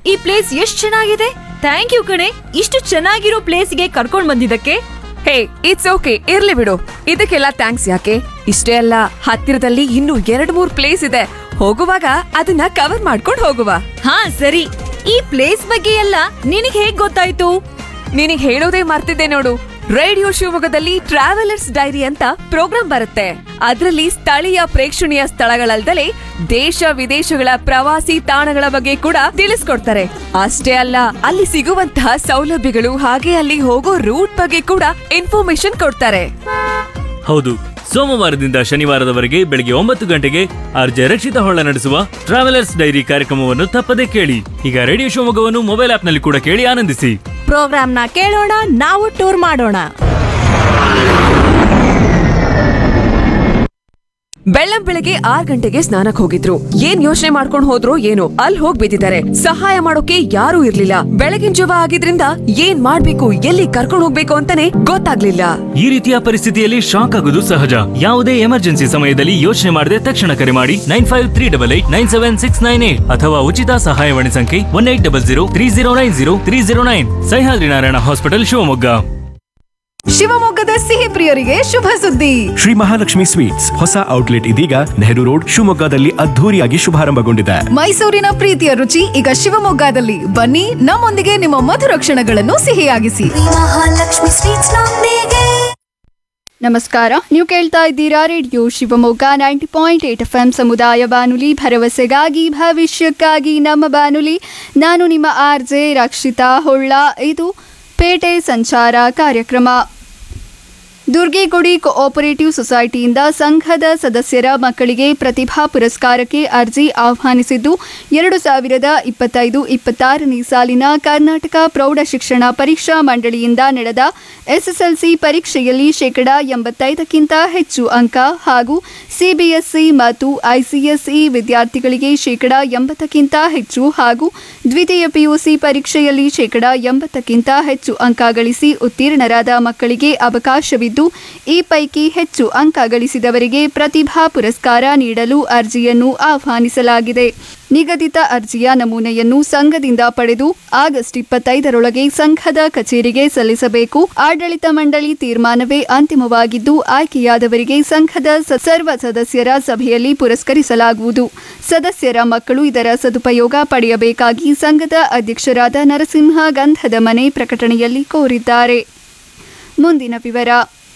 ಈ ಪ್ಲೇಸ್ ಎಷ್ಟ್ ಚೆನ್ನಾಗಿದೆ ಥ್ಯಾಂಕ್ ಯು ಕಣೆ ಇಷ್ಟು ಚೆನ್ನಾಗಿರೋ ಪ್ಲೇಸ್ಗೆ ಕರ್ಕೊಂಡ್ ಬಂದಿದ್ದಕ್ಕೆ ಹೇ ಇಟ್ಸ್ ಓಕೆ ಇರ್ಲಿ ಬಿಡು ಇದಕ್ಕೆಲ್ಲ ಥ್ಯಾಂಕ್ಸ್ ಯಾಕೆ ಇಷ್ಟೇ ಅಲ್ಲ ಹತ್ತಿರದಲ್ಲಿ ಇನ್ನೂ ಎರಡ್ ಮೂರ್ ಪ್ಲೇಸ್ ಇದೆ ಹೋಗುವಾಗ ಅದನ್ನ ಕವರ್ ಮಾಡ್ಕೊಂಡು ಹೋಗುವ ಹಾ ಸರಿ ಈ ಪ್ಲೇಸ್ ಬಗ್ಗೆ ಎಲ್ಲ ನಿನಗ್ ಹೇಗ್ ಗೊತ್ತಾಯ್ತು ನಿನಗ್ ಹೇಳೋದೇ ಮರ್ತಿದ್ದೆ ನೋಡು ರೇಡಿಯೋ ಶಿವಮೊಗ್ಗದಲ್ಲಿ ಟ್ರಾವೆಲರ್ಸ್ ಡೈರಿ ಅಂತ ಪ್ರೋಗ್ರಾಂ ಬರುತ್ತೆ ಅದರಲ್ಲಿ ಸ್ಥಳೀಯ ಪ್ರೇಕ್ಷಣೀಯ ಸ್ಥಳಗಳಲ್ದಲೇ ದೇಶ ವಿದೇಶಗಳ ಪ್ರವಾಸಿ ತಾಣಗಳ ಬಗ್ಗೆ ಕೂಡ ತಿಳಿಸ್ಕೊಡ್ತಾರೆ ಅಷ್ಟೇ ಅಲ್ಲ ಅಲ್ಲಿ ಸಿಗುವಂತಹ ಸೌಲಭ್ಯಗಳು ಹಾಗೆ ಅಲ್ಲಿ ಹೋಗೋ ರೂಟ್ ಬಗ್ಗೆ ಕೂಡ ಇನ್ಫಾರ್ಮೇಶನ್ ಕೊಡ್ತಾರೆ ಹೌದು ಸೋಮವಾರದಿಂದ ಶನಿವಾರದವರೆಗೆ ಬೆಳಗ್ಗೆ ಒಂಬತ್ತು ಗಂಟೆಗೆ ಆರ್ಜೆ ರಕ್ಷಿತ ಹೊಳ್ಳ ನಡೆಸುವ ಟ್ರಾವೆಲರ್ಸ್ ಡೈರಿ ಕಾರ್ಯಕ್ರಮವನ್ನು ತಪ್ಪದೇ ಕೇಳಿ ಈಗ ರೇಡಿಯೋ ಶಿವಮೊಗ್ಗವನ್ನು ಮೊಬೈಲ್ ಆಪ್ನಲ್ಲಿ ಕೂಡ ಕೇಳಿ ಆನಂದಿಸಿ ಪ್ರೋಗ್ರಾಮ್ನ ಕೇಳೋಣ ನಾವು ಟೂರ್ ಮಾಡೋಣ ಬೆಳ್ಳಂ ಬೆಳಗ್ಗೆ ಆರ್ ಗಂಟೆಗೆ ಸ್ನಾನಕ್ ಹೋಗಿದ್ರು ಏನ್ ಯೋಚನೆ ಮಾಡ್ಕೊಂಡ್ ಹೋದ್ರು ಏನೋ ಅಲ್ಲಿ ಹೋಗ್ ಬಿದ್ದಿದ್ದಾರೆ ಸಹಾಯ ಮಾಡೋಕೆ ಯಾರೂ ಇರ್ಲಿಲ್ಲ ಬೆಳಗಿನ ಜವ ಆಗಿದ್ರಿಂದ ಏನ್ ಮಾಡ್ಬೇಕು ಎಲ್ಲಿ ಕರ್ಕೊಂಡ್ ಹೋಗ್ಬೇಕು ಅಂತಾನೆ ಗೊತ್ತಾಗ್ಲಿಲ್ಲ ಈ ರೀತಿಯ ಪರಿಸ್ಥಿತಿಯಲ್ಲಿ ಶಾಕ್ ಆಗೋದು ಸಹಜ ಯಾವುದೇ ಎಮರ್ಜೆನ್ಸಿ ಸಮಯದಲ್ಲಿ ಯೋಚನೆ ಮಾಡದೆ ತಕ್ಷಣ ಕರೆ ಮಾಡಿ nine five three double eight nine seven six nine eight ಅಥವಾ ಉಚಿತ ಸಹಾಯವಾಣಿ ಸಂಖ್ಯೆ one eight double zero three zero nine zero three zero nine Sahyadri Narayana hospital Shivamogga ಶಿವಮೊಗ್ಗದ ಸಿಹಿ ಪ್ರಿಯರಿಗೆ ಶುಭ ಸುದ್ದಿ ಶ್ರೀ ಮಹಾಲಕ್ಷ್ಮಿ ಸ್ವೀಟ್ಸ್ ಹೊಸ ಔಟ್ಲೆಟ್ ಇದೀಗ ನೆಹರು ರೋಡ್ ಶಿವಮೊಗ್ಗದಲ್ಲಿ ಅದ್ಧೂರಿಯಾಗಿ ಶುಭಾರಂಭಗೊಂಡಿದೆ ಮೈಸೂರಿನ ಪ್ರೀತಿಯ ರುಚಿ ಈಗ ಶಿವಮೊಗ್ಗದಲ್ಲಿ ಬನ್ನಿ ನಮ್ಮೊಂದಿಗೆ ನಿಮ್ಮ ಮಧುರ ಕ್ಷಣಗಳನ್ನು ಸಿಹಿಯಾಗಿಸಿ ಮಹಾಲಕ್ಷ್ಮಿ ಸ್ವೀಟ್ಸ್ ನೊಂದಿಗೆ ನಮಸ್ಕಾರ ನೀವು ಕೇಳ್ತಾ ಇದ್ದೀರಾ radio Shivamogga ninety point eight F M ಸಮುದಾಯ ಬಾನುಲಿ ಭರವಸೆಗಾಗಿ ಭವಿಷ್ಯಕ್ಕಾಗಿ ನಮ್ಮ ಬಾನುಲಿ ನಾನು ನಿಮ್ಮ ಆರ್ ಜೆ ರಕ್ಷಿತಾ ಹೊಳ್ಳ ಇದು ಪೇಟೆ ಸಂಚಾರ ಕಾರ್ಯಕ್ರಮ ದುರ್ಗೆಗುಡಿ ಕೋಆಪರೇಟಿವ್ ಸೊಸೈಟಿಯಿಂದ ಸಂಘದ ಸದಸ್ಯರ ಮಕ್ಕಳಿಗೆ ಪ್ರತಿಭಾ ಪುರಸ್ಕಾರಕ್ಕೆ ಅರ್ಜಿ ಆಹ್ವಾನಿಸಿದ್ದು ಎರಡು ಸಾವಿರದ ಇಪ್ಪತ್ತೈದು ಇಪ್ಪತ್ತಾರನೇ ಸಾಲಿನ ಕರ್ನಾಟಕ ಪ್ರೌಢ ಶಿಕ್ಷಣ ಪರೀಕ್ಷಾ ಮಂಡಳಿಯಿಂದ ನಡೆದ ಎಸ್ಎಸ್ಎಲ್ಸಿ ಪರೀಕ್ಷೆಯಲ್ಲಿ ಶೇಕಡ ಎಂಬತ್ತೈದಕ್ಕಿಂತ ಹೆಚ್ಚು ಅಂಕ ಹಾಗೂ ಸಿಬಿಎಸ್ಇ ಮತ್ತು ಐಸಿಎಸ್ಇ ವಿದ್ಯಾರ್ಥಿಗಳಿಗೆ ಶೇಕಡ ಎಂಬತ್ತಕ್ಕಿಂತ ಹೆಚ್ಚು ಹಾಗೂ ದ್ವಿತೀಯ ಪಿಯುಸಿ ಪರೀಕ್ಷೆಯಲ್ಲಿ ಶೇಕಡ ಎಂಬತ್ತಕ್ಕಿಂತ ಹೆಚ್ಚು ಅಂಕ ಗಳಿಸಿ ಉತ್ತೀರ್ಣರಾದ ಮಕ್ಕಳಿಗೆ ಅವಕಾಶವಿದ್ದು ಈ ಪೈಕಿ ಹೆಚ್ಚು ಅಂಕ ಗಳಿಸಿದವರಿಗೆ ಪ್ರತಿಭಾ ಪುರಸ್ಕಾರ ನೀಡಲು ಅರ್ಜಿಯನ್ನು ಆಹ್ವಾನಿಸಲಾಗಿದೆ ನಿಗದಿತ ಅರ್ಜಿಯ ನಮೂನೆಯನ್ನು ಸಂಘದಿಂದ ಪಡೆದು ಆಗಸ್ಟ್ ಇಪ್ಪತ್ತೈದರೊಳಗೆ ಸಂಘದ ಕಚೇರಿಗೆ ಸಲ್ಲಿಸಬೇಕು ಆಡಳಿತ ಮಂಡಳಿ ತೀರ್ಮಾನವೇ ಅಂತಿಮವಾಗಿದ್ದು ಆಯ್ಕೆಯಾದವರಿಗೆ ಸಂಘದ ಸ- ಸರ್ವ ಸದಸ್ಯರ ಸಭೆಯಲ್ಲಿ ಪುರಸ್ಕರಿಸಲಾಗುವುದು ಸದಸ್ಯರ ಮಕ್ಕಳು ಇದರ ಸದುಪಯೋಗ ಪಡೆಯಬೇಕಾಗಿ ಸಂಘದ ಅಧ್ಯಕ್ಷರಾದ ನರಸಿಂಹ ಗಂಧದ ಮನೆ ಪ್ರಕಟಣೆಯಲ್ಲಿ ಕೋರಿದ್ದಾರೆ ಮುಂದಿನ ವಿವರ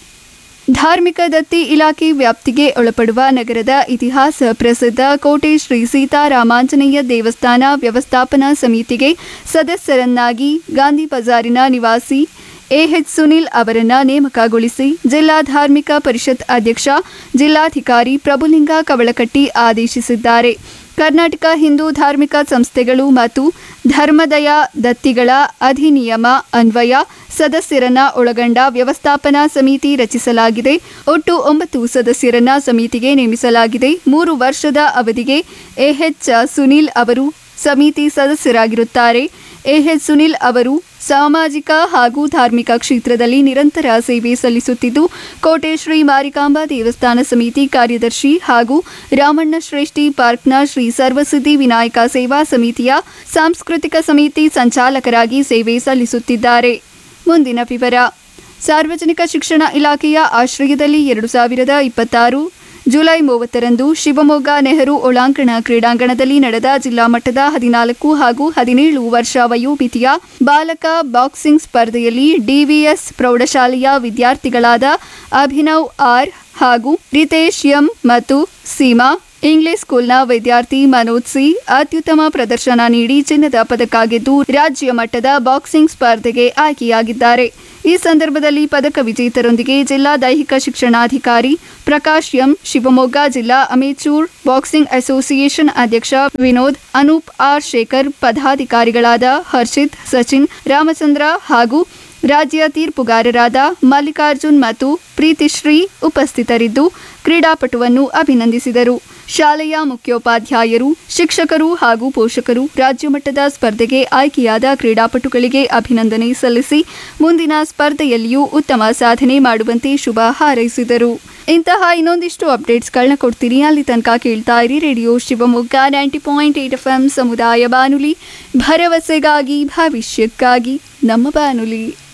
ಧಾರ್ಮಿಕ ದತ್ತಿ ಇಲಾಖೆ ವ್ಯಾಪ್ತಿಗೆ ಒಳಪಡುವ ನಗರದ ಇತಿಹಾಸ ಪ್ರಸಿದ್ಧ ಕೋಟೆ ಶ್ರೀ ಸೀತಾರಾಮಾಂಜನೇಯ ದೇವಸ್ಥಾನ ವ್ಯವಸ್ಥಾಪನಾ ಸಮಿತಿಗೆ ಸದಸ್ಯರನ್ನಾಗಿ ಗಾಂಧಿ ಬಜಾರಿನ ನಿವಾಸಿ ಎಎಚ್ ಸುನಿಲ್ ಅವರನ್ನ ನೇಮಕಗೊಳಿಸಿ ಜಿಲ್ಲಾ ಧಾರ್ಮಿಕ ಪರಿಷತ್ ಅಧ್ಯಕ್ಷ ಜಿಲ್ಲಾಧಿಕಾರಿ ಪ್ರಭುಲಿಂಗ ಕವಳಕಟ್ಟಿ ಆದೇಶಿಸಿದ್ದಾರೆ ಕರ್ನಾಟಕ ಹಿಂದೂ ಧಾರ್ಮಿಕ ಸಂಸ್ಥೆಗಳು ಮತ್ತು ಧರ್ಮದಯ ದತ್ತಿಗಳ ಅಧಿನಿಯಮ ಅನ್ವಯ ಸದಸ್ಯರನ್ನ ಒಳಗೊಂಡ ವ್ಯವಸ್ಥಾಪನಾ ಸಮಿತಿ ರಚಿಸಲಾಗಿದೆ ಒಟ್ಟು ಒಂಬತ್ತು ಸದಸ್ಯರನ್ನ ಸಮಿತಿಗೆ ನೇಮಿಸಲಾಗಿದೆ ಮೂರು ವರ್ಷದ ಅವಧಿಗೆ ಎಎಚ್ ಸುನಿಲ್ ಅವರು ಸಮಿತಿ ಸದಸ್ಯರಾಗಿರುತ್ತಾರೆ ಎಎಚ್ ಸುನಿಲ್ ಅವರು ಸಾಮಾಜಿಕ ಹಾಗೂ ಧಾರ್ಮಿಕ ಕ್ಷೇತ್ರದಲ್ಲಿ ನಿರಂತರ ಸೇವೆ ಸಲ್ಲಿಸುತ್ತಿದ್ದು ಕೋಟೆ ಶ್ರೀ ಮಾರಿಕಾಂಬಾ ದೇವಸ್ಥಾನ ಸಮಿತಿ ಕಾರ್ಯದರ್ಶಿ ಹಾಗೂ ರಾಮಣ್ಣ ಶ್ರೇಷ್ಠಿ ಪಾರ್ಕ್ನ ಶ್ರೀ ಸರ್ವಸಿದ್ಧಿ ವಿನಾಯಕ ಸೇವಾ ಸಮಿತಿಯ ಸಾಂಸ್ಕೃತಿಕ ಸಮಿತಿ ಸಂಚಾಲಕರಾಗಿ ಸೇವೆ ಸಲ್ಲಿಸುತ್ತಿದ್ದಾರೆ ಮುಂದಿನ ವಿವರ ಸಾರ್ವಜನಿಕ ಶಿಕ್ಷಣ ಇಲಾಖೆಯ ಆಶ್ರಯದಲ್ಲಿ ಎರಡು ಸಾವಿರದ ಇಪ್ಪತ್ತಾರು ಜುಲೈ ಮೂವತ್ತರಂದು ಶಿವಮೊಗ್ಗ ನೆಹರು ಒಳಾಂಗಣ ಕ್ರೀಡಾಂಗಣದಲ್ಲಿ ನಡೆದ ಜಿಲ್ಲಾ ಮಟ್ಟದ ಹದಿನಾಲ್ಕು ಹಾಗೂ ಹದಿನೇಳು ವರ್ಷ ವಯೋಮಿತಿಯ ಬಾಲಕ ಬಾಕ್ಸಿಂಗ್ ಸ್ಪರ್ಧೆಯಲ್ಲಿ ಡಿವಿಎಸ್ ಪ್ರೌಢಶಾಲೆಯ ವಿದ್ಯಾರ್ಥಿಗಳಾದ ಅಭಿನವ್ ಆರ್ ಹಾಗೂ ರಿತೇಶ್ ಎಂ ಮತ್ತು ಸೀಮಾ ಇಂಗ್ಲಿಷ್ ಸ್ಕೂಲ್ನ ವಿದ್ಯಾರ್ಥಿ ಮನೋಜ್ ಸಿ ಅತ್ಯುತ್ತಮ ಪ್ರದರ್ಶನ ನೀಡಿ ಚಿನ್ನದ ಪದಕ ಗೆದ್ದು ರಾಜ್ಯ ಮಟ್ಟದ ಬಾಕ್ಸಿಂಗ್ ಸ್ಪರ್ಧೆಗೆ ಆಯ್ಕೆಯಾಗಿದ್ದಾರೆ ಈ ಸಂದರ್ಭದಲ್ಲಿ ಪದಕ ವಿಜೇತರೊಂದಿಗೆ ಜಿಲ್ಲಾ ದೈಹಿಕ ಶಿಕ್ಷಣಾಧಿಕಾರಿ ಪ್ರಕಾಶ್ ಎಂ ಶಿವಮೊಗ್ಗ ಜಿಲ್ಲಾ ಅಮೇಚೂರ್ ಬಾಕ್ಸಿಂಗ್ ಅಸೋಸಿಯೇಷನ್ ಅಧ್ಯಕ್ಷ ವಿನೋದ್ ಅನೂಪ್ ಆರ್ ಶೇಖರ್ ಪದಾಧಿಕಾರಿಗಳಾದ ಹರ್ಷಿತ್ ಸಚಿನ್ ರಾಮಚಂದ್ರ ಹಾಗೂ ರಾಜ್ಯ ತೀರ್ಪುಗಾರರಾದ ಮಲ್ಲಿಕಾರ್ಜುನ್ ಮತ್ತು ಪ್ರೀತಿಶ್ರೀ ಉಪಸ್ಥಿತರಿದ್ದು ಕ್ರೀಡಾಪಟುವನ್ನು ಅಭಿನಂದಿಸಿದರು ಶಾಲೆಯ ಮುಖ್ಯೋಪಾಧ್ಯಾಯರು ಶಿಕ್ಷಕರು ಹಾಗೂ ಪೋಷಕರು ರಾಜ್ಯ ಮಟ್ಟದ ಸ್ಪರ್ಧೆಗೆ ಆಯ್ಕೆಯಾದ ಕ್ರೀಡಾಪಟುಗಳಿಗೆ ಅಭಿನಂದನೆ ಸಲ್ಲಿಸಿ ಮುಂದಿನ ಸ್ಪರ್ಧೆಯಲ್ಲಿಯೂ ಉತ್ತಮ ಸಾಧನೆ ಮಾಡುವಂತೆ ಶುಭ ಹಾರೈಸಿದರು ಇಂತಹ ಇನ್ನೊಂದಿಷ್ಟು ಅಪ್ಡೇಟ್ಸ್ಗಳನ್ನ ಕೊಡ್ತೀನಿ ಅಲ್ಲಿ ತನಕ ಕೇಳ್ತಾ ಇರಿ radio Shivamogga ninety point eight F M ಸಮುದಾಯ ಬಾನುಲಿ ಭರವಸೆಗಾಗಿ ಭವಿಷ್ಯಕ್ಕಾಗಿ ನಮ್ಮ ಬಾನುಲಿ